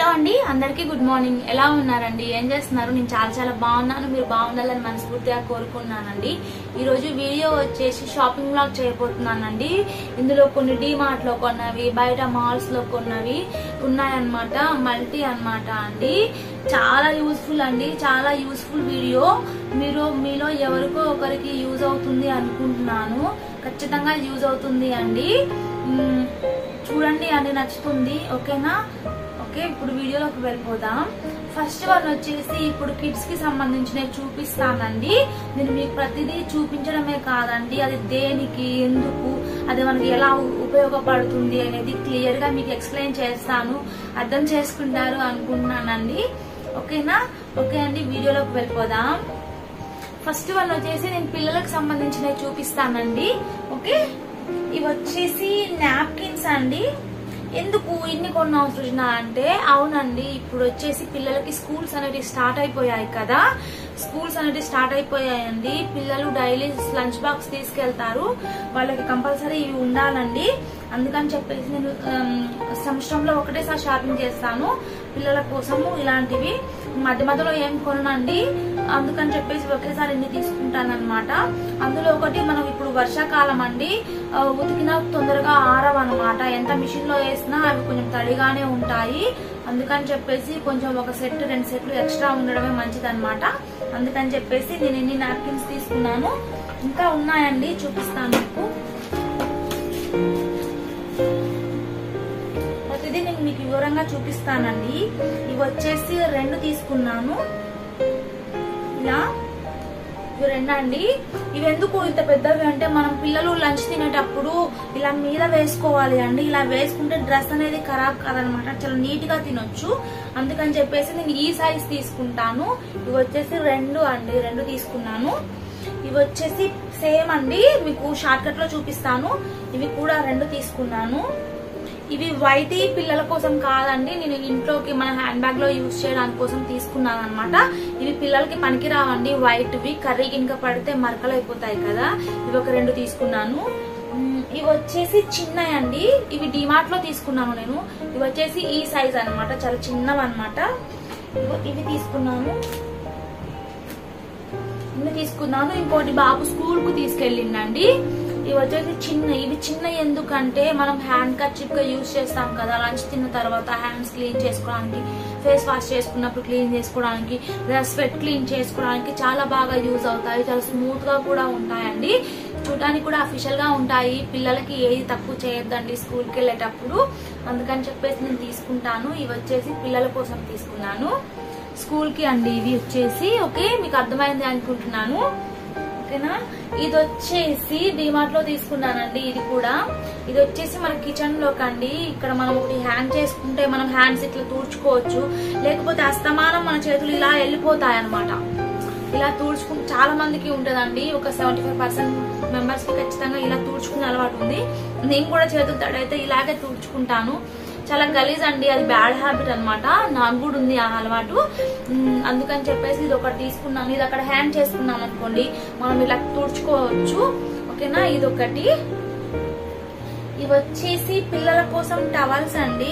అండి అందరికీ good morning ఎలా ఉన్నారండి ఏం చేస్తున్నారు నేను చాలా చాలా బాగున్నాను మీరు బాగుండాలని మనస్ఫూర్తిగా కోరుకున్నానండి ఈరోజు వీడియో వచ్చేసి షాపింగ్ బ్లాగ్ చేయబోతున్నానండి ఇందులో కొన్ని డీమార్ట్ లో కొన్నవి బయట మాల్స్ లో కొన్నవి ఉన్నాయన్నమాట మల్టీ అన్నమాట అండి చాలా యూస్ఫుల్ అండి చాలా యూస్ఫుల్ వీడియో మీరు మీలో ఎవరికో ఒకరికి యూజ్ అవుతుంది అనుకుంటున్నాను ఖచ్చితంగా యూజ్ అవుతుంది అండి మ్, చూడండి అండి నచ్చుతుంది ఓకేనా ఓకే ఇప్పుడు వీడియోలోకి వెళ్ళిపోదాం ఫస్ట్ వన్ వచ్చేసి ఇప్పుడు కిడ్స్ కి సంబంధించినవి చూపిస్తానండి నేను మీకు ప్రతిదీ చూపించడమే కాదండి అది దేనికి ఎందుకు అది మనకి ఎలా ఉ- ఉపయోగపడుతుంది అనేది క్లియర్ గా మీకు ఎక్స్ప్లెయిన్ చేస్తాను అర్థం చేసుకుంటారు అనుకుంటున్నానండి ఓకేనా ఓకే అండి వీడియోలోకి వెళ్ళిపోదాం ఫస్ట్ వన్ వచ్చేసి నేను పిల్లలకు సంబంధించినవి చూపిస్తానండి ఓకే ఇవి వచ్చేసి నాప్కిన్స్ అండి ఎందుకు ఇన్ని కొన్న సృజన అంటే అవునండి ఇప్పుడు వచ్చేసి పిల్లలకి స్కూల్స్ అనేవి స్టార్ట్ అయిపోయాయి కదా స్కూల్స్ అనేవి స్టార్ట్ అయిపోయాయండి పిల్లలు డైలీ లంచ్ బాక్స్ తీసుకెళ్తారు వాళ్ళకి కంపల్సరీ ఇవి ఉండాలండి అందుకని చెప్పేసి నేను ఆమ్, సంవత్సరంలో ఒకటేసారి షాపింగ్ చేస్తాను పిల్లల కోసము ఇలాంటివి మధ్య మధ్యలో ఏం కొనండి అందుకని చెప్పేసి ఒకేసారి ఇన్ని తీసుకుంటాను అనమాట అందులో ఒకటి మనం ఇప్పుడు వర్షాకాలం అండి ఆ, ఉతికినా తొందరగా ఆరవు అనమాట ఎంత మిషన్ లో వేసినా అవి కొంచెం తడిగానే ఉంటాయి అందుకని చెప్పేసి కొంచెం ఒక సెట్ రెండు సెట్లు ఎక్స్ట్రా ఉండడమే మంచిది అనమాట అందుకని చెప్పేసి నేను ఎన్ని నాప్కిన్స్ తీసుకున్నాను ఇంకా ఉన్నాయండి చూపిస్తాను మీకు ప్రతిదీ నేను మీకు వివరంగా చూపిస్తానండి ఇవి వచ్చేసి రెండు తీసుకున్నాను ఇలా ఇవి రెండండి ఇవి ఎందుకు ఇంత పెద్దవి అంటే మనం పిల్లలు లంచ్ తినేటప్పుడు ఇలా మీద వేసుకోవాలి అండి ఇలా వేసుకుంటే డ్రెస్ అనేది ఖరాబ్ కాదనమాట చాలా నీట్ గా తినొచ్చు అందుకని చెప్పేసి నేను ఈ సైజ్ తీసుకుంటాను ఇవి వచ్చేసి రెండు అండి రెండు తీసుకున్నాను ఇవి వచ్చేసి సేమ్ అండి మీకు షార్ట్ కట్ లో చూపిస్తాను ఇవి కూడా రెండు తీసుకున్నాను ఇవి వైట్ పిల్లల కోసం కాదండి నేను ఇంట్లోకి మన హ్యాండ్ బ్యాగ్ లో యూజ్ చేయడానికి కోసం తీసుకున్నాను అనమాట ఇవి పిల్లలకి పనికి రావండి వైట్ వి కర్రీ కింద పడితే మరకలు అయిపోతాయి కదా ఇవి ఒక రెండు తీసుకున్నాను మ్, ఇవి వచ్చేసి చిన్నవి అండి ఇవి డిమార్ట్ లో తీసుకున్నాను నేను ఇవి వచ్చేసి ఈ సైజ్ అన్నమాట చాలా చిన్నవి అనమాట ఇవి తీసుకున్నాను ఇన్ని తీసుకున్నాను ఇంకోటి బాబు స్కూల్ కు తీసుకెళ్ళిండండి ఇవి వచ్చేసి చిన్న ఇవి చిన్న ఎందుకంటే మనం హ్యాండ్ కర్చిప్ గా యూజ్ చేస్తాం కదా లంచ్ తిన్న తర్వాత హ్యాండ్స్ క్లీన్ చేసుకోవడానికి ఫేస్ వాష్ చేసుకున్నప్పుడు క్లీన్ చేసుకోవడానికి లేదా స్వెట్ క్లీన్ చేసుకోవడానికి చాలా బాగా యూజ్ అవుతాయి చాలా స్మూత్ గా కూడా ఉంటాయండి చూడడానికి కూడా అఫీషియల్ గా ఉంటాయి పిల్లలకి ఏది తక్కువ చేయొద్దండి స్కూల్కి వెళ్ళేటప్పుడు అందుకని చెప్పేసి నేను తీసుకుంటాను ఇవి వచ్చేసి పిల్లల కోసం తీసుకున్నాను స్కూల్ కి అండి ఇవి వచ్చేసి ఓకే మీకు అర్థమైంది అనుకుంటున్నాను ఓకేనా ఇది వచ్చేసి డిమార్ట్ లో తీసుకున్నానండి ఇది కూడా ఇది వచ్చేసి మన కిచెన్ లోకి అండి ఇక్కడ మనం ఒకటి హ్యాండ్ చేసుకుంటే మనం హ్యాండ్స్ ఇట్లా తూడ్చుకోవచ్చు లేకపోతే అస్తమానం మన చేతులు ఇలా వెళ్ళిపోతాయి అనమాట ఇలా తూడ్చుకుంటే చాలా మందికి ఉంటదండి ఒక సెవెంటీ ఫైవ్ పర్సెంట్ మెంబర్స్ కి ఖచ్చితంగా ఇలా తూడ్చుకునే అలవాటు ఉంది నేను కూడా చేతులు తడైతే ఇలాగే తూడ్చుకుంటాను చాలా గలీజ్ అండి అది బ్యాడ్ హ్యాబిట్ అన్నమాట నాకు కూడా ఉంది ఆ అలవాటు ఉమ్, అందుకని చెప్పేసి ఇది ఒకటి తీసుకున్నాను ఇది అక్కడ హ్యాండ్ చేసుకున్నాం అనుకోండి మనం ఇలా తుడుచుకోవచ్చు ఓకేనా ఇది ఒకటి ఇవి వచ్చేసి పిల్లల కోసం టవల్స్ అండి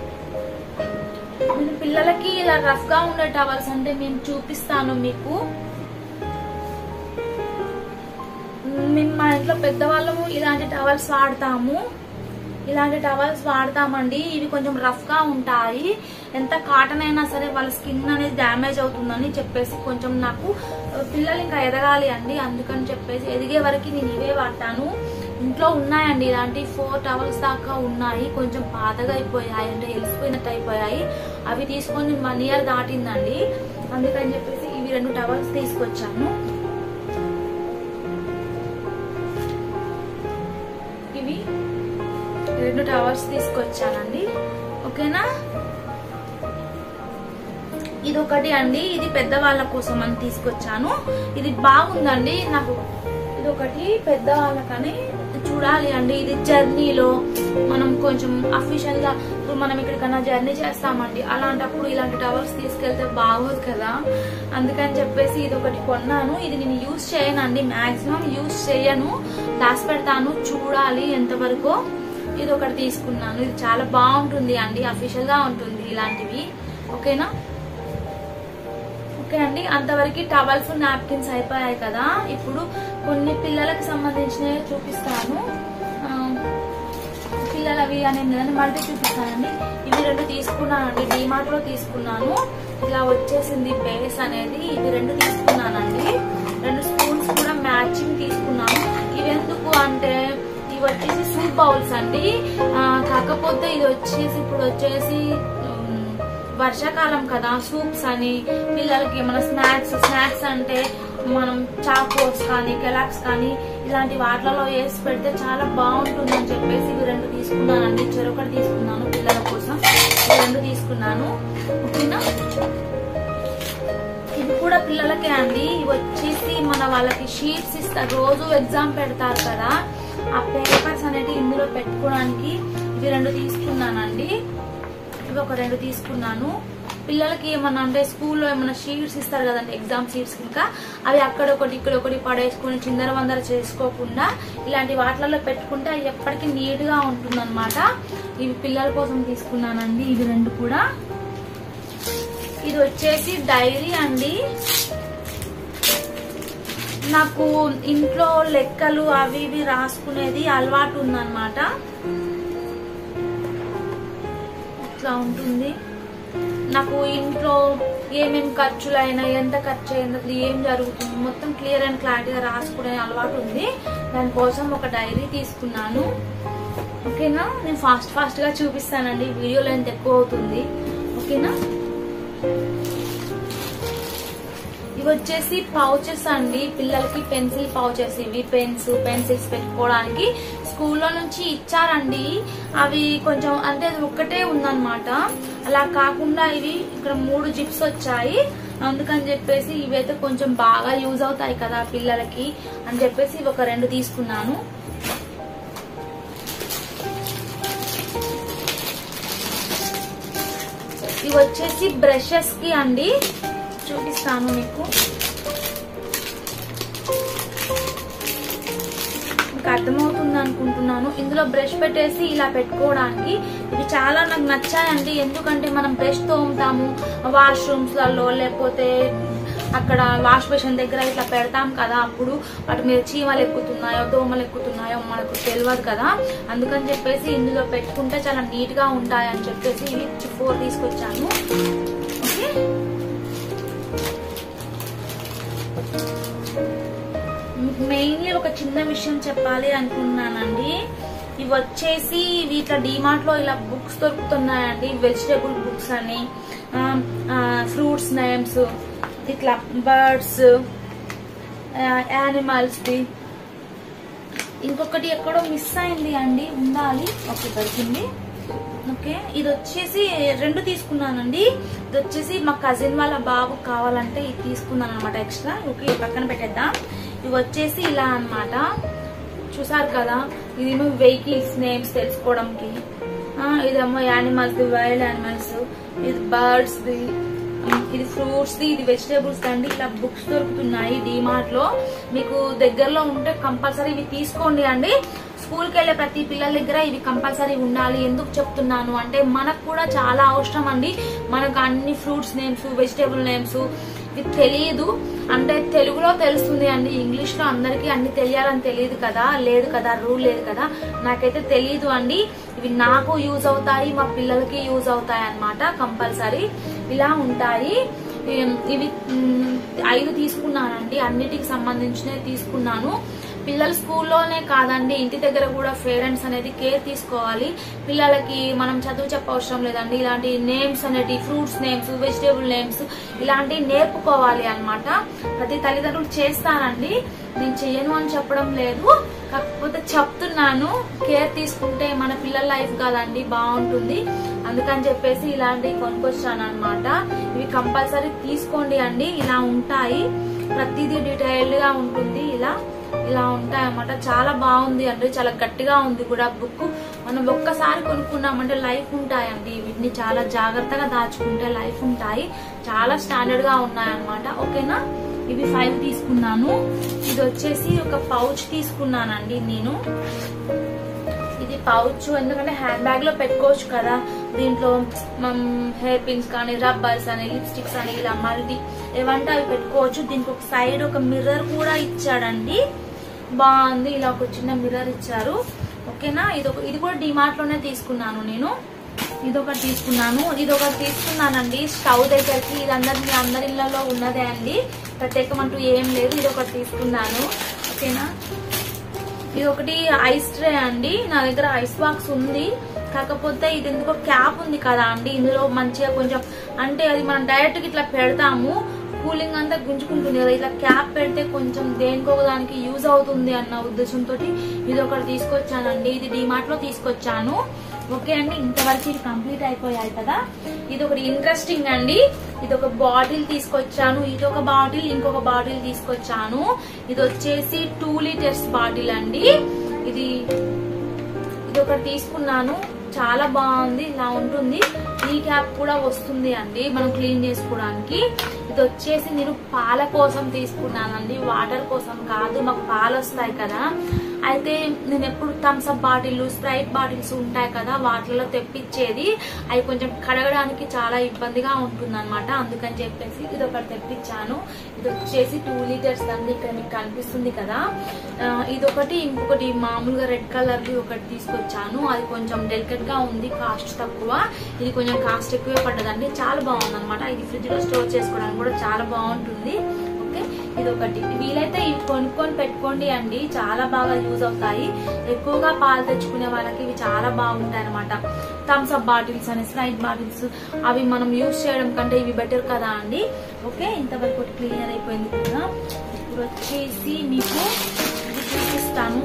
నేను పిల్లలకి ఇలా రఫ్ గా ఉండే టవల్స్ అంటే మేము చూపిస్తాను మీకు మేము మా ఇంట్లో పెద్దవాళ్ళము ఇలాంటి టవల్స్ వాడతాము ఇలాంటి టవల్స్ వాడతామండి ఇవి కొంచెం రఫ్ గా ఉంటాయి ఎంత కాటన్ అయినా సరే వాళ్ళ స్కిన్ అనేది డ్యామేజ్ అవుతుందని చెప్పేసి కొంచెం నాకు ఆ, పిల్లలు ఇంకా ఎదగాలి అండి అందుకని చెప్పేసి ఎదిగే వరకు నేను ఇవే వాడతాను ఇంట్లో ఉన్నాయండి ఇలాంటి ఫోర్ టవల్స్ దాకా ఉన్నాయి కొంచెం పాతగా అయిపోయాయి అంటే వెలిసిపోయినట్టు అయిపోయాయి అవి తీసుకొని వన్ ఇయర్ దాటిందండి అందుకని చెప్పేసి ఇవి రెండు టవల్స్ తీసుకొచ్చాను ఇవి రెండు టవర్స్ తీసుకొచ్చానండి ఓకేనా ఇది ఒకటి అండి ఇది పెద్దవాళ్ళ కోసం అని తీసుకొచ్చాను ఇది బాగుందండి నాకు ఇది ఒకటి పెద్దవాళ్ళకని చూడాలి అండి ఇది జర్నీలో మనం కొంచెం అఫీషియల్ గా ఇప్పుడు మనం ఎక్కడికన్నా జర్నీ చేస్తామండి అలాంటప్పుడు ఇలాంటి టవర్స్ తీసుకెళ్తే బాగోదు కదా అందుకని చెప్పేసి ఇది ఒకటి కొన్నాను ఇది నేను యూజ్ చేయనండి మాక్సిమం యూజ్ చేయను దాచి పెడతాను చూడాలి ఎంతవరకు ఇది ఒకటి తీసుకున్నాను ఇది చాలా బాగుంటుంది అండి అఫీషియల్ గా ఉంటుంది ఇలాంటివి ఓకేనా ఓకే అండి అంతవరకు టవల్స్ నాప్కిన్స్ అయిపోయాయి కదా ఇప్పుడు కొన్ని పిల్లలకు సంబంధించినవి చూపిస్తాను ఆ, పిల్లలవి అని నేను మళ్ళీ చూపిస్తానండి ఇవి రెండు తీసుకున్నానండి డిమార్ట్ లో తీసుకున్నాను ఇలా వచ్చేసింది బేస్ అనేది ఇవి రెండు తీసుకున్నానండి రెండు స్పూన్స్ కూడా మ్యాచింగ్ తీసుకున్నాను ఇవి ఎందుకు అంటే ఇవి వచ్చేసి సూప్ బౌల్స్ అండి ఆ, కాకపోతే ఇది వచ్చేసి ఇప్పుడు వచ్చేసి ఉమ్, వర్షాకాలం కదా సూప్స్ అని పిల్లలకి ఏమైనా స్నాక్స్ స్నాక్స్ అంటే మనం చాకోస్ కానీ కెలాక్స్ కానీ ఇలాంటి వాటిలలో వేసి పెడితే చాలా బాగుంటుంది అని చెప్పేసి ఇవి రెండు తీసుకున్నానండి చెరొకటి తీసుకున్నాను పిల్లల కోసం ఇవి రెండు తీసుకున్నాను ఓకేనా ఇవి కూడా పిల్లలకే అండి ఇవి వచ్చేసి మన వాళ్ళకి షీట్స్ ఇస్తారు రోజు ఎగ్జామ్ పెడతారు కదా ఆ పేపర్స్ అనేవి ఇందులో పెట్టుకోవడానికి ఇవి రెండు తీసుకున్నానండి ఇవి ఒక రెండు తీసుకున్నాను పిల్లలకి ఏమన్నా అంటే స్కూల్లో ఏమన్నా షీట్స్ ఇస్తారు కదండి ఎగ్జామ్ షీట్స్ ఇంకా అవి అక్కడ ఒకటి ఇక్కడ ఒకటి పడేసుకుని చిందర వందర చేసుకోకుండా ఇలాంటి వాటిలలో పెట్టుకుంటే అవి ఎప్పటికీ నీట్ గా ఉంటుందన్నమాట ఇవి పిల్లల కోసం తీసుకున్నానండి ఇవి రెండు కూడా ఇది వచ్చేసి డైరీ అండి నాకు ఇంట్లో లెక్కలు అవి ఇవి రాసుకునేది అలవాటు ఉందన్నమాట ఇట్లా ఉంటుంది నాకు ఇంట్లో ఏమేం ఖర్చులైనా ఎంత ఖర్చు అయింది అసలు ఏం జరుగుతుంది మొత్తం క్లియర్ అండ్ క్లారిటీగా రాసుకునే అలవాటు ఉంది దానికోసం ఒక డైరీ తీసుకున్నాను ఓకేనా నేను ఫాస్ట్ ఫాస్ట్ గా చూపిస్తానండి వీడియో లెంత్ ఎక్కువ అవుతుంది ఓకేనా ఇవి వచ్చేసి పౌచెస్ అండి పిల్లలకి పెన్సిల్ పౌచెస్ ఇవి పెన్స్ పెన్సిల్స్ పెట్టుకోవడానికి స్కూల్లో నుంచి ఇచ్చారండి అవి కొంచెం అంటే అది ఒక్కటే ఉందన్నమాట అలా కాకుండా ఇవి ఇక్కడ మూడు జిప్స్ వచ్చాయి అందుకని చెప్పేసి ఇవైతే కొంచెం బాగా యూజ్ అవుతాయి కదా పిల్లలకి అని చెప్పేసి ఇవి ఒక రెండు తీసుకున్నాను ఇవి వచ్చేసి బ్రషెస్ కి అండి చూపిస్తాను మీకు మీకు అర్థమవుతుంది అనుకుంటున్నాను ఇందులో బ్రష్ పెట్టేసి ఇలా పెట్టుకోవడానికి ఇవి చాలా నాకు నచ్చాయండి ఎందుకంటే మనం బ్రష్ తోముతాము వాష్రూమ్స్ లలో లేకపోతే అక్కడ వాష్ బేసిన్ దగ్గర ఇట్లా పెడతాం కదా అప్పుడు వాటి మీద చీమలు ఎక్కుతున్నాయో దోమలు ఎక్కుతున్నాయో మనకు తెలియదు కదా అందుకని చెప్పేసి ఇందులో పెట్టుకుంటే చాలా నీట్ గా ఉంటాయని చెప్పేసి ఇవి ఫోర్ తీసుకొచ్చాను ఓకే మెయిన్లీ ఒక చిన్న విషయం చెప్పాలి అనుకున్నానండి ఇవి వచ్చేసి వీటిలో డిమార్ట్ లో ఇలా బుక్స్ దొరుకుతున్నాయండి వెజిటేబుల్ బుక్స్ అని ఫ్రూట్స్ నేమ్స్ ఇట్లా బర్డ్స్ యానిమల్స్ ది ఇంకొకటి ఎక్కడో మిస్ అయింది అండి ఉండాలి ఓకే దొరికింది ఓకే ఇది వచ్చేసి రెండు తీసుకున్నానండి ఇది వచ్చేసి మా కజిన్ వాళ్ళ బాబు కావాలంటే ఇది తీసుకున్నాను అనమాట ఎక్స్ట్రా ఓకే ఇది పక్కన పెట్టేద్దాం ఇవి వచ్చేసి ఇలా అన్నమాట చూసారు కదా ఇదేమో వెహికల్స్ నేమ్స్ తెలుసుకోవడానికి ఆ, ఇదేమో యానిమల్స్ వైల్డ్ యానిమల్స్ ఇది బర్డ్స్ ది ఇది ఫ్రూట్స్ ది ఇది వెజిటేబుల్స్ అండి ఇలా బుక్స్ దొరుకుతున్నాయి డిమార్ట్ లో మీకు దగ్గరలో ఉంటే కంపల్సరీ ఇవి తీసుకోండి అండి స్కూల్కి వెళ్ళే ప్రతి పిల్లల దగ్గర ఇవి కంపల్సరీ ఉండాలి ఎందుకు చెప్తున్నాను అంటే మనకు కూడా చాలా అవసరం అండి మనకు అన్ని ఫ్రూట్స్ నేమ్స్ వెజిటేబుల్ నేమ్స్ ఇది తెలియదు అంటే తెలుగులో తెలుస్తుంది అండి ఇంగ్లీష్ లో అందరికీ అన్ని తెలియాలని తెలియదు కదా లేదు కదా రూల్ లేదు కదా నాకైతే తెలియదు అండి ఇవి నాకు యూజ్ అవుతాయి మా పిల్లలకి యూజ్ అవుతాయి అన్నమాట కంపల్సరీ ఇలా ఉంటాయి ఇం- ఇవి మ్, ఐదు తీసుకున్నానండి అన్నిటికి సంబంధించినవి తీసుకున్నాను పిల్లలు స్కూల్లోనే కాదండి ఇంటి దగ్గర కూడా పేరెంట్స్ అనేది కేర్ తీసుకోవాలి పిల్లలకి మనం చదువు చెప్పవసరం లేదండి ఇలాంటి నేమ్స్ అనేటి ఫ్రూట్స్ నేమ్స్ వెజిటేబుల్ నేమ్స్ ఇలాంటివి నేర్పుకోవాలి అన్నమాట ప్రతి తల్లిదండ్రులు చేస్తారండి నేను చెయ్యను అని చెప్పడం లేదు కాకపోతే చెప్తున్నాను కేర్ తీసుకుంటే మన పిల్లల లైఫ్ కదండి బాగుంటుంది అందుకని చెప్పేసి ఇలాంటివి కొనుక్కొచ్చాను అనమాట ఇవి కంపల్సరీ తీసుకోండి అండి ఇలా ఉంటాయి ప్రతిదీ డీటెయిల్డ్ గా ఉంటుంది ఇలా ఇలా ఉంటాయి అన్నమాట చాలా బాగుంది అండి చాలా గట్టిగా ఉంది కూడా బుక్ మనం ఒక్కసారి కొనుక్కున్నామంటే లైఫ్ ఉంటాయండి వీటిని చాలా జాగ్రత్తగా దాచుకుంటే లైఫ్ ఉంటాయి చాలా స్టాండర్డ్ గా ఉన్నాయి అన్నమాట ఓకేనా ఇవి ఫైవ్ తీసుకున్నాను ఇది వచ్చేసి ఒక పౌచ్ తీసుకున్నానండి నేను ఇది ఇది పౌచ్ ఎందుకంటే హ్యాండ్ బ్యాగ్ లో పెట్టుకోవచ్చు కదా దీంట్లో మనం హెయిర్ పిన్స్ కానీ రబ్బర్స్ అని లిప్స్టిక్స్ అని ఇలా మల్టీ ఏమంటే అవి పెట్టుకోవచ్చు దీనికి ఒక సైడ్ ఒక మిర్రర్ కూడా ఇచ్చాడండి బాగుంది ఇలా ఒక చిన్న మిర్రర్ ఇచ్చారు ఓకేనా ఇది ఒక ఇది కూడా డిమార్ట్ లోనే తీసుకున్నాను నేను ఇది ఒకటి తీసుకున్నాను ఇది ఒకటి తీసుకున్నానండి స్టవ్ దగ్గరికి ఇది అందరి మీ అందరి ఇళ్లలో ఉన్నదే అండి ప్రత్యేకమంటూ ఏం లేదు ఇది ఒకటి తీసుకున్నాను ఓకేనా ఇది ఒకటి ఐస్ ట్రే అండి నా దగ్గర ఐస్ బాక్స్ ఉంది కాకపోతే ఇది ఎందుకో క్యాప్ ఉంది కదా అండి ఇందులో మంచిగా కొంచెం అంటే అది మనం డైరెక్ట్ గా ఇట్లా పెడతాము కూలింగ్ అంతా గుంజుకుంటుంది కదా ఇట్లా క్యాప్ పెడితే కొంచెం దేనికో దానికి యూజ్ అవుతుంది అన్న ఉద్దేశంతో ఇది ఒకటి తీసుకొచ్చానండి ఇది డిమార్ట్ లో తీసుకొచ్చాను ఓకే అండి ఇంతవరకు ఇది కంప్లీట్ అయిపోయాయి కదా ఇది ఒకటి ఇంట్రెస్టింగ్ అండి ఇది ఒక బాటిల్ తీసుకొచ్చాను ఇది ఒక బాటిల్ ఇంకొక బాటిల్ తీసుకొచ్చాను ఇది వచ్చేసి టూ లీటర్స్ బాటిల్ అండి ఇది ఇది ఒకటి తీసుకున్నాను చాలా బాగుంది ఇలా ఉంటుంది ఈ క్యాప్ కూడా వస్తుంది అండి మనం క్లీన్ చేసుకోవడానికి ఇది వచ్చేసి నేను పాల కోసం తీసుకున్నానండి వాటర్ కోసం కాదు మాకు పాలు వస్తాయి కదా అయితే నేను ఎప్పుడు Thums Up bottle Sprite bottles ఉంటాయి కదా వాటిలో తెప్పించేది అవి కొంచెం కడగడానికి చాలా ఇబ్బందిగా ఉంటుంది అనమాట అందుకని చెప్పేసి ఇది ఒకటి తెప్పించాను ఇది వచ్చేసి టూ లీటర్స్ అండి ఇక్కడ మీకు కనిపిస్తుంది కదా ఆ, ఇది ఒకటి ఇంకొకటి మామూలుగా రెడ్ కలర్ ఒకటి తీసుకొచ్చాను అది కొంచెం డెలికేట్ గా ఉంది కాస్ట్ తక్కువ ఇది కొంచెం కాస్ట్ ఎక్కువే పడ్డదండి చాలా బాగుంది అనమాట ఇది ఫ్రిడ్జ్ లో స్టోర్ చేసుకోవడానికి కూడా చాలా బాగుంటుంది ఓకే ఇది ఒకటి వీలైతే ఇవి కొనుక్కొని పెట్టుకోండి అండి చాలా బాగా యూజ్ అవుతాయి ఎక్కువగా పాలు తెచ్చుకునే వాళ్ళకి ఇవి చాలా బాగుంటాయి అనమాట థమ్స్ అప్ బాటిల్స్ అని స్ప్రైట్ బాటిల్స్ అవి మనం యూజ్ చేయడం కంటే ఇవి బెటర్ కదా అండి ఓకే ఇంతవరకు క్లియర్ అయిపోయింది కదా ఇప్పుడు వచ్చేసి మీకు ఇది చూపిస్తాను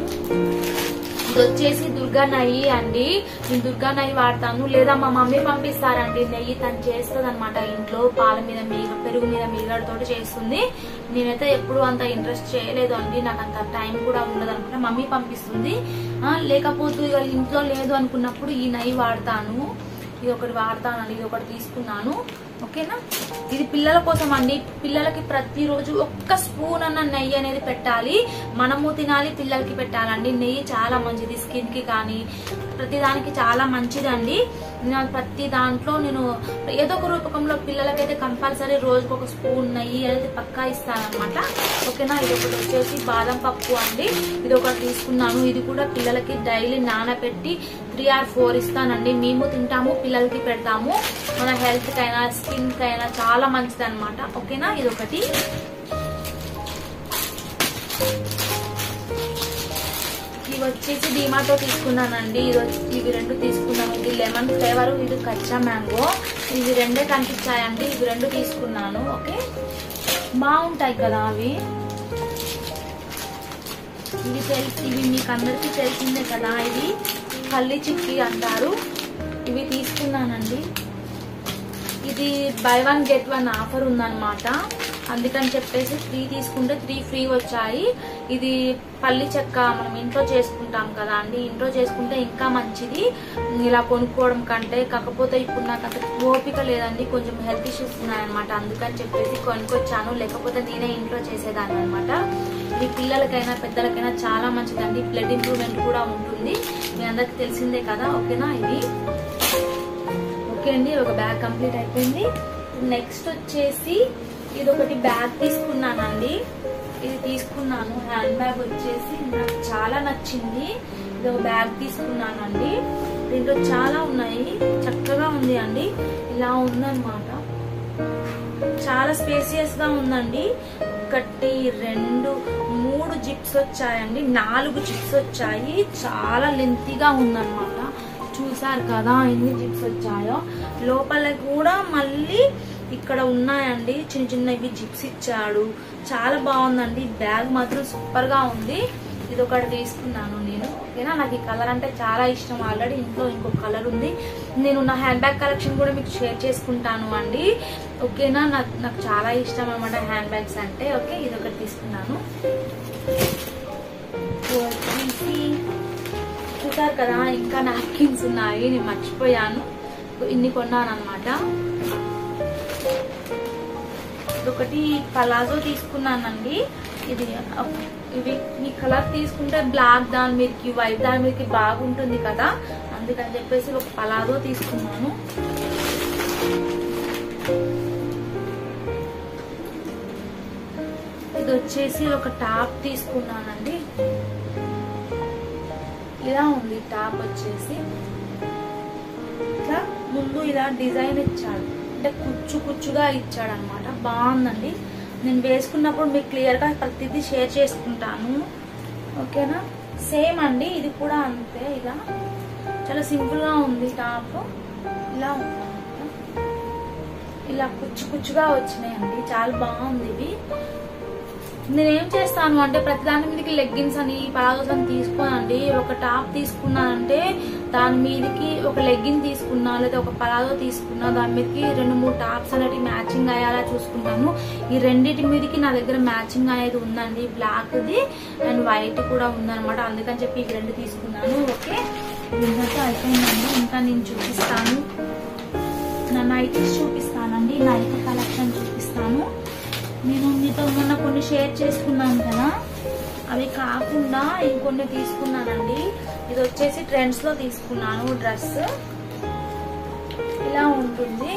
ఇది వచ్చేసి దుర్గా నెయ్యి అండి నేను దుర్గా నెయ్యి వాడతాను లేదా మా మమ్మీ పంపిస్తారండి నెయ్యి తను చేస్తుంది అనమాట ఇంట్లో పాల మీద మీగ పెరుగు మీద మీగడతోటి చేస్తుంది నేనైతే ఎప్పుడు అంత ఇంట్రెస్ట్ చేయలేదు అండి నాకు అంత టైం కూడా ఉండదు అనమాట మమ్మీ పంపిస్తుంది ఆ, లేకపోతే ఇక ఇంట్లో లేదు అనుకున్నప్పుడు ఈ నెయ్యి వాడతాను ఇది ఒకటి వాడతానండి ఇది ఒకటి తీసుకున్నాను ఓకేనా ఇది పిల్లల కోసం అండి పిల్లలకి ప్రతిరోజు ఒక్క స్పూన్ అన్న నెయ్యి అనేది పెట్టాలి మనము తినాలి పిల్లలకి పెట్టాలండి నెయ్యి చాలా మంచిది స్కిన్ కి కానీ ప్రతి దానికి చాలా మంచిదండి నేను ప్రతి దాంట్లో నేను ఏదో ఒక రూపకంలో పిల్లలకైతే కంపల్సరీ రోజుకు ఒక స్పూన్ నెయ్యి అనేది పక్కా ఇస్తానమాట ఓకేనా ఇది ఒకటి వచ్చేసి బాదం పప్పు అండి ఇది ఒకటి తీసుకున్నాను ఇది కూడా పిల్లలకి డైలీ నానబెట్టి త్రీ ఆర్ ఫోర్ ఇస్తానండి మేము తింటాము పిల్లలకి పెడతాము మన హెల్త్ కైనా స్కిన్ కైనా చాలా మంచిది అనమాట ఓకేనా ఇది ఒకటి ఇవి వచ్చేసి డీమాతో తీసుకున్నానండి ఇది వచ్చి- ఇవి రెండు తీసుకున్నాను ఇది లెమన్ ఫ్లేవర్ ఇది కచ్చా మ్యాంగో ఇవి రెండే కనిపించాయండి ఇవి రెండు తీసుకున్నాను ఓకే బాగుంటాయి కదా అవి ఇవి తెలిసి ఇవి మీకు అందరికీ తెలిసిందే కదా ఇవి పల్లి చిక్కి అంటారు ఇవి తీసుకున్నానండి ఇది buy one get one offer ఉందన్నమాట అందుకని చెప్పేసి త్రీ తీసుకుంటే త్రీ ఫ్రీ వచ్చాయి ఇది పల్లి చెక్క మనం ఇంట్లో చేసుకుంటాం కదా అండి ఇంట్లో చేసుకుంటే ఇంకా మంచిది ఇలా కొనుక్కోవడం కంటే కాకపోతే ఇప్పుడు నాకు అంత ఓపిక లేదండి కొంచెం హెల్త్ ఇష్యూస్ ఉన్నాయన్నమాట అందుకని చెప్పేసి కొనుక్కొచ్చాను లేకపోతే నేనే ఇంట్లో చేసేదాన్ని అనమాట ఇది పిల్లలకైనా పెద్దలకైనా చాలా మంచిదండి బ్లడ్ ఇంప్రూవ్మెంట్ కూడా ఉంటుంది మీ అందరికి తెలిసిందే కదా ఓకేనా ఇది ఓకే అండి ఒక బ్యాగ్ కంప్లీట్ అయిపోయింది నెక్స్ట్ వచ్చేసి ఇది ఒకటి బ్యాగ్ తీసుకున్నానండి ఇది తీసుకున్నాను హ్యాండ్ బ్యాగ్ వచ్చేసి నాకు చాలా నచ్చింది ఇది ఒక బ్యాగ్ తీసుకున్నానండి దీంట్లో చాలా ఉన్నాయి చక్కగా ఉంది అండి ఇలా ఉందన్నమాట చాలా స్పేసియస్ గా ఉందండి ఒకటి రెండు మూడు జిప్స్ వచ్చాయండి నాలుగు జిప్స్ వచ్చాయి చాలా లెంతీగా ఉందన్నమాట చూసారు కదా ఎన్ని జిప్స్ వచ్చాయో లోపల కూడా మళ్ళీ ఇక్కడ ఉన్నాయండి చిన్న చిన్నవి జిప్స్ ఇచ్చాడు చాలా బాగుందండి బ్యాగ్ మాత్రం సూపర్ గా ఉంది ఇది ఒకటి తీసుకున్నాను నేను ఓకేనా నాకు ఈ కలర్ అంటే చాలా ఇష్టం ఆల్రెడీ ఇంట్లో ఇంకొక కలర్ ఉంది నేను నా హ్యాండ్ బ్యాగ్ కలెక్షన్ కూడా మీకు షేర్ చేసుకుంటాను అండి ఓకేనా నాకు నాకు చాలా ఇష్టం అనమాట హ్యాండ్ బ్యాగ్స్ అంటే ఓకే ఇది ఒకటి తీసుకున్నాను వచ్చేసి చూసారు కదా ఇంకా నాప్కిన్స్ ఉన్నాయి నేను మర్చిపోయాను ఇన్ని కొన్నాను అనమాట ఇదొకటి పలాజో తీసుకున్నానండి ఇది ఇవి ఈ కలర్ తీసుకుంటే బ్లాక్ దాని మీదకి వైట్ దాని మీదకి బాగుంటుంది కదా అందుకని చెప్పేసి ఒక పలాజో తీసుకున్నాను ఇది వచ్చేసి ఒక టాప్ తీసుకున్నానండి ఇలా ఉంది టాప్ వచ్చేసి ఇట్లా ముందు ఇలా డిజైన్ ఇచ్చాడు అంటే కుచ్చు కుచ్చుగా ఇచ్చాడు అనమాట బాగుందండి నేను వేసుకున్నప్పుడు మీకు క్లియర్గా ప్రతిదీ షేర్ చేసుకుంటాను ఓకేనా సేమ్ అండి ఇది కూడా అంతే ఇలా చాలా సింపుల్గా ఉంది టాప్ ఇలా ఉంది ఇలా కుచ్చు కుచ్చుగా వచ్చినాయండి చాలా బాగుంది ఇవి నేనేం చేస్తాను అంటే ప్రతిదాని మీదకి లెగ్గిన్స్ అని పలాజోస్ అని తీసుకోనండి ఒక టాప్ తీసుకున్నానంటే దాని మీదకి ఒక లెగ్గిన్ తీసుకున్నా లేదా ఒక పలాజో తీసుకున్నా దాని మీదకి రెండు మూడు టాప్స్ అనేవి మ్యాచింగ్ అయ్యేలా చూసుకుంటాను ఈ రెండింటి మీదకి నా దగ్గర మ్యాచింగ్ అనేది ఉందండి బ్లాక్ది అండ్ వైట్ కూడా ఉందన్నమాట అందుకని చెప్పి ఇవి రెండు తీసుకున్నాను ఓకే ఇంతతో అయిపోయిందండి ఇంకా నేను చూపిస్తాను నా నైటీస్ చూపిస్తానండి నైట్ కలెక్షన్ చూపిస్తాను నేను మీతో మొన్న కొన్ని షేర్ చేసుకున్నాను కదా అవి కాకుండా ఇంకొన్ని తీసుకున్నానండి ఇది వచ్చేసి ట్రెండ్స్ లో తీసుకున్నాను డ్రెస్ ఇలా ఉంటుంది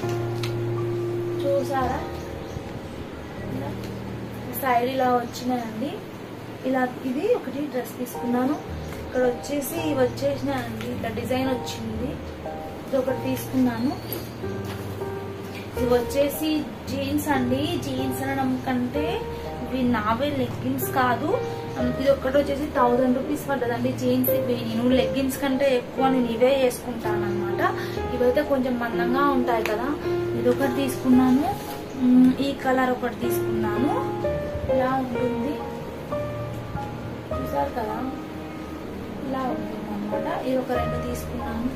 చూసారా ఇలా సైడ్ ఇలా వచ్చినాయండి ఇలా ఇది ఒకటి డ్రెస్ తీసుకున్నాను ఇక్కడ వచ్చేసి ఇవి వచ్చేసినాయండి ఇట్లా డిజైన్ వచ్చింది ఇది ఒకటి తీసుకున్నాను ఇవి వచ్చేసి జీన్స్ అండి జీన్స్ అనడం కంటే ఇవి నావే లెగ్గిన్స్ కాదు ఉమ్, ఇది ఒక్కటి వచ్చేసి థౌజండ్ రూపీస్ పడ్డదండి జీన్స్ ఇవి నేను లెగ్గిన్స్ కంటే ఎక్కువ నేను ఇవే వేసుకుంటాను అనమాట ఇవైతే కొంచెం మందంగా ఉంటాయి కదా ఇది ఒకటి తీసుకున్నాను ఉమ్, ఈ కలర్ ఒకటి తీసుకున్నాను ఇలా ఉంటుంది చూసారు కదా ఇలా ఉంటుంది అనమాట ఇది ఒక రెండు తీసుకున్నాను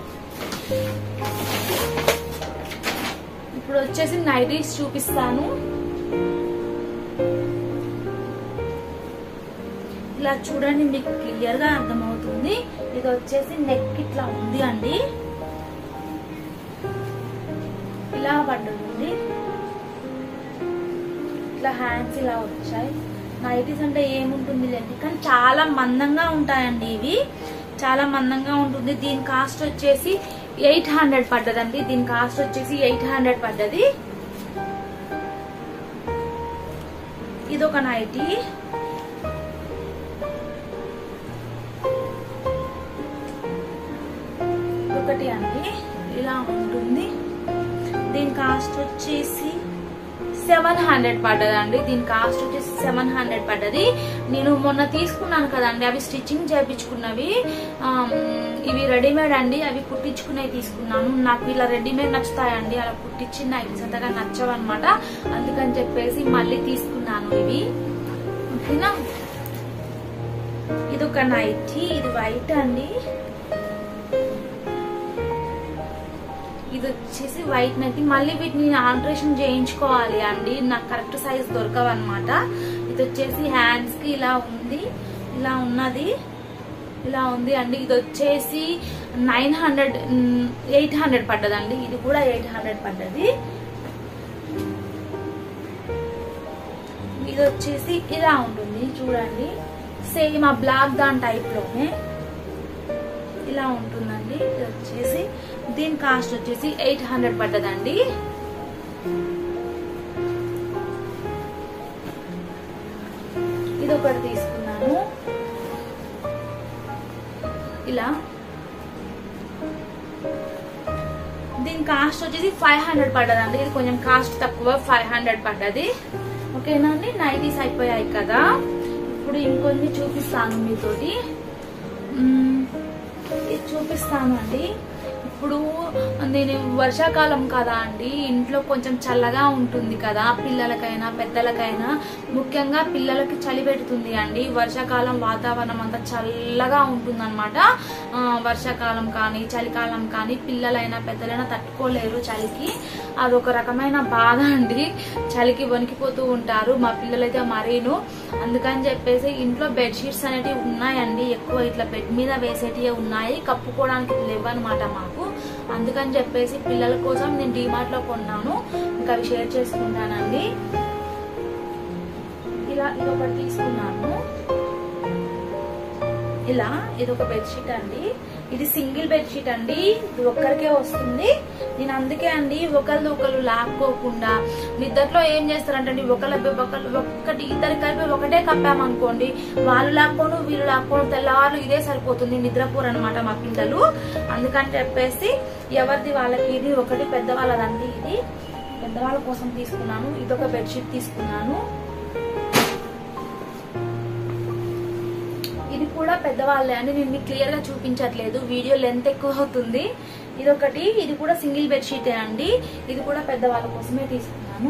ఇప్పుడు వచ్చేసి నైటీస్ చూపిస్తాను ఇలా చూడండి మీకు క్లియర్ గా అర్థమవుతుంది ఇది వచ్చేసి నెక్ ఇట్లా ఉంది అండి ఇలా పడ్డది ఇట్లా హ్యాండ్స్ ఇలా వచ్చాయి నైటీస్ అంటే ఏముంటుంది లేండి కానీ చాలా మందంగా ఉంటాయండి ఇవి చాలా మందంగా ఉంటుంది దీని కాస్ట్ వచ్చేసి ఎయిట్ హండ్రెడ్ పడ్డదండి దీని కాస్ట్ వచ్చేసి ఎయిట్ హండ్రెడ్ పడ్డది ఇది ఒక నైటీ ఒకటి అండి ఇలా ఉంటుంది దీని కాస్ట్ వచ్చేసి సెవెన్ హండ్రెడ్ పడ్డదండి దీని కాస్ట్ వచ్చేసి సెవెన్ హండ్రెడ్ పడ్డది నేను మొన్న తీసుకున్నాను కదండి అవి స్టిచ్చింగ్ చేయించుకున్నవి ఆమ్, ఇవి రెడీమేడ్ అండి అవి కుట్టించుకునేవి తీసుకున్నాను నాకు ఇలా రెడీమేడ్ నచ్చుతాయండి అలా కుట్టించిన నైటీస్ అంతగా నచ్చవన్నమాట అందుకని చెప్పేసి మళ్ళీ తీసుకున్నాను ఇవి ఓకేనా ఇది ఒక నైటీ ఇది వైట్ అండి ఇది వచ్చేసి వైట్ నైటీ మళ్ళీ వీటిని నేను ఆల్టరేషన్ చేయించుకోవాలి అండి నాకు కరెక్ట్ సైజ్ దొరకవు అనమాట ఇది వచ్చేసి హ్యాండ్స్ కి ఇలా ఉంది ఇలా ఉన్నది ఇలా ఉంది అండి ఇది వచ్చేసి నైన్ హండ్రెడ్ ఎయిట్ హండ్రెడ్ పడ్డదండి ఇది కూడా ఎయిట్ హండ్రెడ్ పడ్డది ఇది వచ్చేసి ఇలా ఉంటుంది చూడండి సేమ్ ఆ బ్లాక్ దాని టైప్ లోనే ఇలా ఉంటుందండి ఇది వచ్చేసి దీని కాస్ట్ వచ్చేసి ఎయిట్ హండ్రెడ్ పడ్డదండి ఇది ఒకటి తీసుకున్నాను ఇలా దీని కాస్ట్ వచ్చేసి ఫైవ్ హండ్రెడ్ పడ్డదండి ఇది కొంచెం కాస్ట్ తక్కువ ఫైవ్ హండ్రెడ్ పడ్డది ఓకేనా అండి నైటీస్ అయిపోయాయి కదా ఇప్పుడు ఇంకొన్ని చూపిస్తాను మీతోటి మ్మ్, ఇది చూపిస్తాను అండి ఇప్పుడు నేను వర్షాకాలం కదా అండి ఇంట్లో కొంచెం చల్లగా ఉంటుంది కదా పిల్లలకైనా పెద్దలకైనా ముఖ్యంగా పిల్లలకి చలి పెడుతుంది అండి వర్షాకాలం వాతావరణం అంతా చల్లగా ఉంటుంది అనమాట వర్షాకాలం కానీ చలికాలం కానీ పిల్లలైనా పెద్దలైనా తట్టుకోలేరు చలికి అదొక రకమైన బాధ అండి చలికి వణికిపోతూ ఉంటారు మా పిల్లలైతే మరీను అందుకని చెప్పేసి ఇంట్లో బెడ్షీట్స్ అనేటివి ఉన్నాయండి ఎక్కువ ఇట్లా బెడ్ మీద వేసేటివి ఉన్నాయి కప్పుకోవడానికి లేవన్నమాట మాకు అందుకని చెప్పేసి పిల్లల కోసం నేను డిమార్ట్ లో కొన్నాను ఇంకా అవి షేర్ చేసుకుంటానండి ఇలా ఇది ఒకటి తీసుకున్నాను ఇలా ఇది ఒక బెడ్షీట్ అండి ఇది సింగిల్ బెడ్షీట్ అండి ఇది ఒక్కరికే వస్తుంది నేను అందుకే అండి ఒకళ్ళు ఒకళ్ళు లాక్కోకుండా నిద్దట్లో ఏం చేస్తారంటే అండి ఒకళ్ళ ఒకళ్ళు ఒక్కటి ఇద్దరు కలిపి ఒకటే కప్పామనుకోండి వాళ్ళు లాక్కోను వీళ్ళు లాక్కోను తెల్లవారు ఇదే సరిపోతుంది నిద్రపోరు అనమాట మా పిల్లలు అందుకని చెప్పేసి ఎవరిది వాళ్ళకి ఇది ఒకటి పెద్దవాళ్ళదండి ఇది పెద్దవాళ్ళ కోసం తీసుకున్నాను ఇదొక బెడ్షీట్ తీసుకున్నాను ఇది కూడా పెద్దవాళ్ళే అండి నేను మీకు క్లియర్ గా చూపించట్లేదు వీడియో లెంత్ ఎక్కువ అవుతుంది ఇది ఒకటి ఇది కూడా సింగిల్ బెడ్షీటే అండి ఇది కూడా పెద్దవాళ్ళ కోసమే తీసుకున్నాను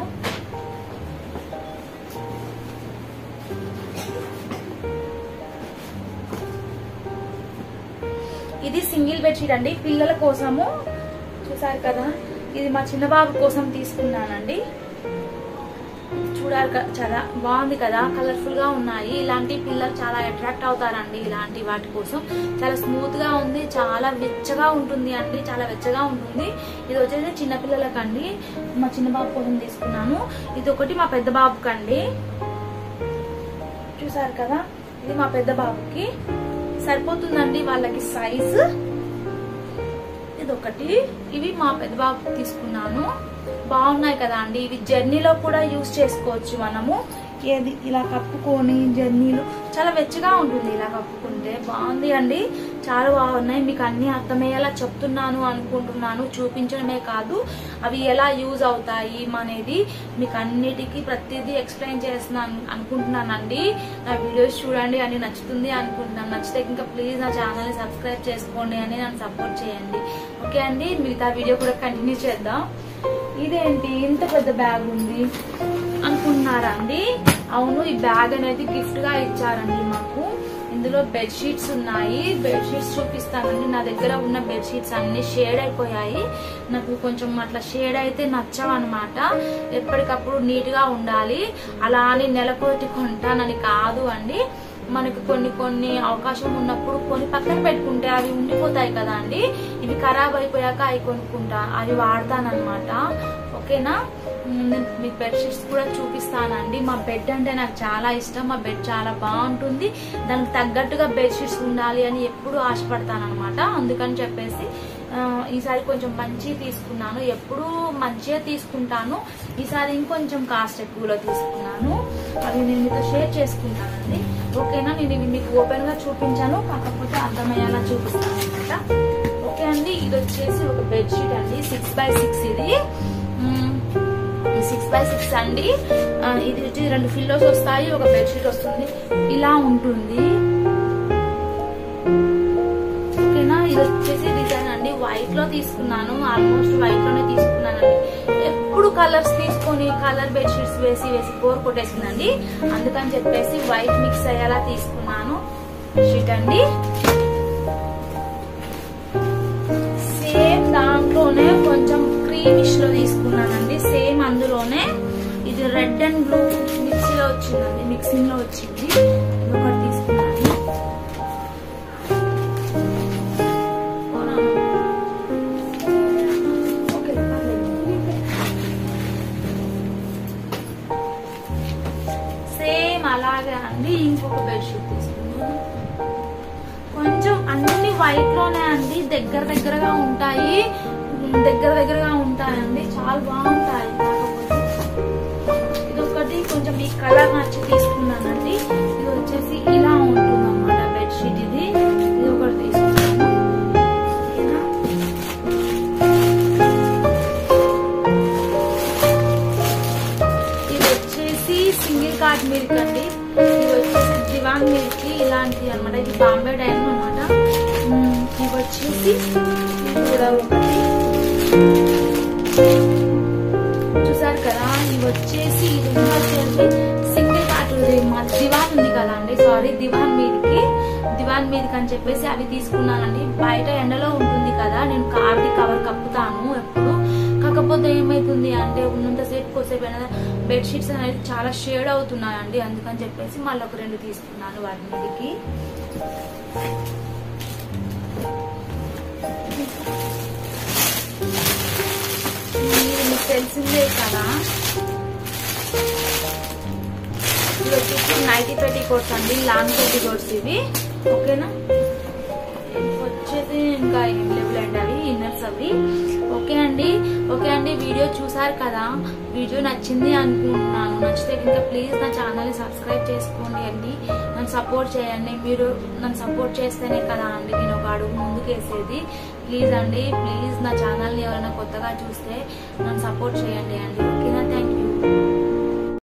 ఇది సింగిల్ బెడ్షీట్ అండి పిల్లల కోసము చూసారు కదా ఇది మా చిన్న బాబు కోసం తీసుకున్నానండి చూడాలి క- చాలా బాగుంది కదా కలర్ఫుల్ గా ఉన్నాయి ఇలాంటి పిల్లలు చాలా అట్రాక్ట్ అవుతారండి ఇలాంటి వాటి కోసం చాలా స్మూత్ గా ఉంది చాలా వెచ్చగా ఉంటుంది అండి చాలా వెచ్చగా ఉంటుంది ఇది వచ్చేసి చిన్న పిల్లలకండి మా చిన్న బాబు కోసం తీసుకున్నాను ఇది ఒకటి మా పెద్ద బాబుకండి చూసారు కదా ఇది మా పెద్ద బాబుకి సరిపోతుందండి వాళ్ళకి సైజు ఇది ఒకటి ఇవి మా పెద్ద బాబు తీసుకున్నాను బాగున్నాయి కదా అండి ఇవి జర్నీలో కూడా యూస్ చేసుకోవచ్చు మనము ఏది ఇలా కప్పుకొని జర్నీలో చాలా వెచ్చగా ఉంటుంది ఇలా కప్పుకుంటే బాగుంది అండి చాలా బాగున్నాయి మీకు అన్ని అర్థమయ్యేలా చెప్తున్నాను అనుకుంటున్నాను చూపించడమే కాదు అవి ఎలా యూజ్ అవుతాయి అనేది మీకు అన్నిటికీ ప్రతిదీ ఎక్స్ప్లెయిన్ చేస్తున్నాను అనుకుంటున్నానండి నా వీడియోస్ చూడండి అని నచ్చుతుంది అనుకుంటున్నాను నచ్చితే ఇంకా ప్లీజ్ నా ఛానల్ని సబ్స్క్రైబ్ చేసుకోండి అని నన్ను సపోర్ట్ చేయండి ఓకే అండి మిగతా వీడియో కూడా కంటిన్యూ చేద్దాం ఇదేంటి ఇంత పెద్ద బ్యాగ్ ఉంది అనుకుంటున్నారా అండి అవును ఈ బ్యాగ్ అనేది గిఫ్ట్ గా ఇచ్చారండి మాకు ఇందులో బెడ్ షీట్స్ ఉన్నాయి బెడ్ షీట్స్ చూపిస్తానండి నా దగ్గర ఉన్న బెడ్ షీట్స్ అన్ని షేడ్ అయిపోయాయి నాకు కొంచెం అట్లా షేడ్ అయితే నచ్చవన్నమాట ఎప్పటికప్పుడు నీట్ గా ఉండాలి అలా అని నెలకొట్టి కొంటానని కాదు అండి మనకి కొన్ని కొన్ని అవకాశం ఉన్నప్పుడు కొన్ని పక్కన పెట్టుకుంటే అవి ఉండిపోతాయి కదా అండి ఇవి ఖరాబ్ అయిపోయాక అవి కొనుక్కుంటా అవి వాడతానన్నమాట ఓకేనా మ్, నేను మీకు బెడ్షీట్స్ కూడా చూపిస్తానండి మా బెడ్ అంటే నాకు చాలా ఇష్టం మా బెడ్ చాలా బాగుంటుంది దానికి తగ్గట్టుగా బెడ్షీట్స్ ఉండాలి అని ఎప్పుడు ఆశపడతానమాట అందుకని చెప్పేసి ఆ, ఈసారి కొంచెం మంచి తీసుకున్నాను ఎప్పుడు మంచిగా తీసుకుంటాను ఈసారి ఇంకొంచెం కాస్ట్ ఎక్కువలో తీసుకున్నాను అవి నేను మీతో షేర్ చేసుకుంటానండి ఓకేనా నేను ఇవి మీకు ఓపెన్ గా చూపించాను కాకపోతే అర్థమయ్యేలా చూపిస్తాను అనమాట ఓకే అండి ఇది వచ్చేసి ఒక బెడ్షీట్ అండి సిక్స్ బై సిక్స్ ఇది సిక్స్ బై సిక్స్ అండి ఆ, ఇది వచ్చి రెండు ఫిల్లోస్ వస్తాయి ఒక బెడ్షీట్ వస్తుంది ఇలా ఉంటుంది ఓకేనా ఇది వచ్చేసి డిజైన్ అండి వైట్ లో తీసుకున్నాను ఆల్మోస్ట్ వైట్ లోనే తీసుకున్నానండి ఎప్పుడు కలర్స్ తీసుకొని కలర్ బెడ్షీట్స్ వేసి వేసి బోర్ కొట్టేసిందండి అందుకని చెప్పేసి వైట్ మిక్స్ అయ్యేలా తీసుకున్నాను షీట్ అండి సేమ్ దాంట్లోనే కొంచెం క్రీమిష్ లో తీసుకున్నానండి సేమ్ అందులోనే ఇది రెడ్ అండ్ బ్లూ మిక్సీలో వచ్చిందండి మిక్సింగ్ లో వచ్చింది ఇది ఒకటి తీసుకున్నాను ఓకే సేమ్ అలాగే అండి ఇంకొక బెడ్షీట్ తీసుకున్నాను కొంచెం అన్ని వైట్ లోనే అండి దగ్గర దగ్గరగా ఉంటాయి ఉమ్, దగ్గర దగ్గరగా ఉంటాయండి చాలా బాగుంటాయి కాకపోతే ఇదొకటి కొంచెం ఈ కలర్ నచ్చి తీసుకున్నానండి ఇది వచ్చేసి ఇలా ఉంటుంది అన్నమాట బెడ్షీట్ ఇది ఇది ఒకటి తీసుకున్నాను ఓకేనా ఇది వచ్చేసి సింగిల్ కార్డ్ మిల్క్ అండి ఇది వచ్చేసి దివాన్ మిల్క్ ఇలాంటి అన్నమాట ఇది బాంబే డైన్ అనమాట ఇవి వచ్చేసి ఇది కూడా ఒకటి చూసారు కదా ఇవి వచ్చేసి ఇది ఉన్న వచ్చేసి సింగిల్ కార్డ్ ఇది మా దివాన్ ఉంది కదా అండి సారీ దివాన్ మీదకి దివాన్ మీదకి అని చెప్పేసి అవి తీసుకున్నానండి బయట ఎండలో ఉంటుంది కదా నేను కార్ది కవర్ కప్పుతాను ఎప్పుడు కాకపోతే కొద్ది ఏమవుతుంది అంటే ఉన్నంతసేపు కొద్దిసేపు అయినా బెడ్షీట్స్ అనేది చాలా షేడ్ అవుతున్నాయండి అందుకని చెప్పేసి మళ్ళీ ఒక రెండు తీసుకున్నాను వాటి మీదకి ఇది మీకు తెలిసిందే కదా ఇది వచ్చేసి నైటీ పెట్టి కోట్స్ అండి లాంగ్ పెట్టి కోట్స్ ఇవి ఓకేనా వచ్చేసి ఇంకా ఏం లేవులేండి అవి ఇన్నర్స్ అవి ఓకే అండి ఓకే అండి వీడియో చూసారు కదా వీడియో నచ్చింది అనుకుంటున్నాను నచ్చితే ఇంకా ప్లీజ్ నా ఛానల్ని సబ్స్క్రైబ్ చేసుకోండి అండి నన్ను సపోర్ట్ చేయండి మీరు నన్ను సపోర్ట్ చేస్తేనే కదా అండి నేను ఒక అడుగు ముందుకు వేసేది ప్లీజ్ అండి ప్లీజ్ నా ఛానల్ని ఎవరైనా కొత్తగా చూస్తే నన్ను సపోర్ట్ చేయండి అండి ఓకేనా థ్యాంక్ యూ